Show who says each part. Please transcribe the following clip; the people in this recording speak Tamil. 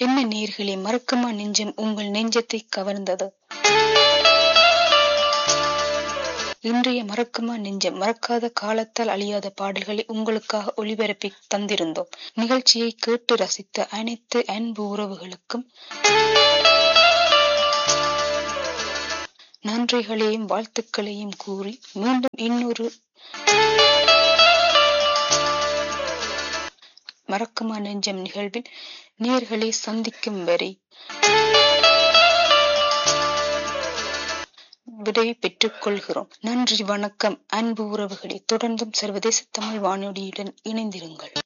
Speaker 1: என்ன நேர்களே மறக்குமா நெஞ்சம் உங்கள் நெஞ்சத்தை கவர்ந்தது இன்றைய மறக்குமா நெஞ்சம் மறக்காத காலத்தால் அழியாத பாடல்களை உங்களுக்காக ஒளிபரப்பி தந்திருந்தோம் நிகழ்ச்சியை கேட்டு ரசித்த அனைத்து அன்பு உறவுகளுக்கும் நன்றிகளையும் வாழ்த்துக்களையும் கூறி மீண்டும் இன்னொரு மறக்குமா நெஞ்சம் நிகழ்வில் நேர்களை சந்திக்கும் வரை விடை பெற்றுக் கொள்கிறோம் நன்றி வணக்கம் அன்பு உறவுகளை தொடர்ந்தும் சர்வதேச தமிழ் வானொலியுடன் இணைந்திருங்கள்